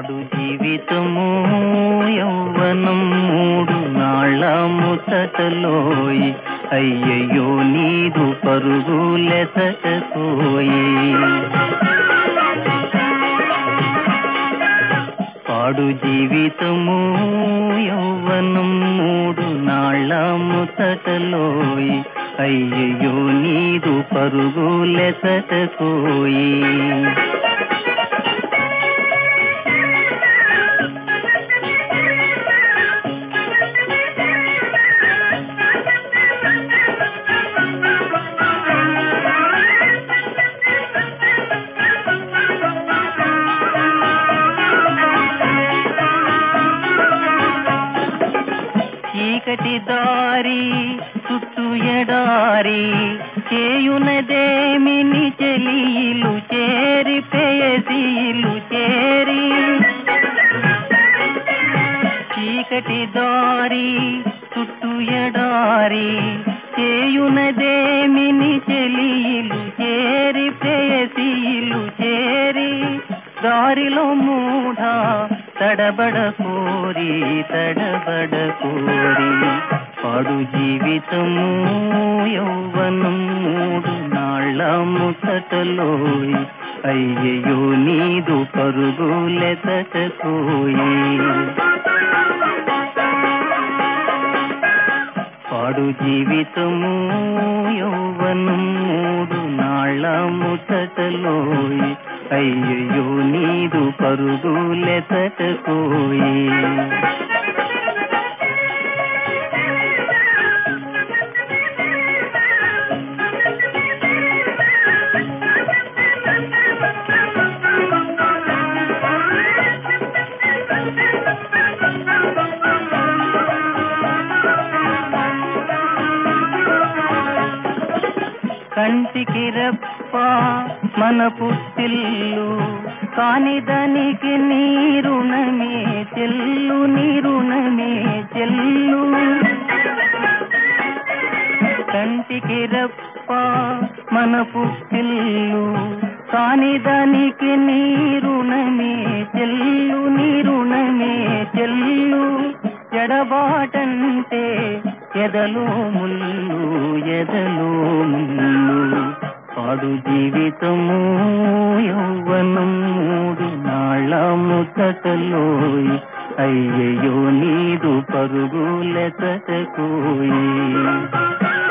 పాడు జీవితము యౌవనం మూడు నాళ్ళ ముచ్చటలోయి అయ్యయ్యో నీదు పరుగులెసటకోయి పాడు జీవితము యౌవనం మూడు నాళ్ళ ముచ్చటలోయి అయ్యయ్యో నీదు పరుగులెసటకోయి చీకటి దారి చుట్టూ ఎడారి చేయునదేమిని చెలియిలు చేరి పేయసీలు చేరి చీకటి దారి చుట్టూ ఎడారి చేయునదేమిని చెలియిలు చేరి ప్రేయసీలు చేరి దారిలో మూఢ తడబడ కోరి తడబడ కోరి పాడు జీవితము యౌవనం మూడు నాళ్ళ ముసటలోయి అయ్యయ్యో నీదు పరుగులెతటకోయి పాడు జీవితము యౌవనం మూడు నాళ్ళ ముచ్చటలోయి అయ్యయ్యో నీదు పరుగులెతటకోయి కంటికి రెప్ప మన పుట్టిల్లు కాని దానికి నీరుణమే చెల్లు నీరుణమే చెల్లు కంటికి రెప్ప మన పుట్టిల్లు కాని దానికి నీరుణమే చెల్లు నీరుణమే చెల్లు ఎడబాటంటే ఎదలో ముల్లు ఎదలో ముల్లు పాడు జీవితము యౌవనం మూడు నాళ్ళ ముచ్చటలోయి అయ్యయ్యో నీదు పరుగులెతటకోయి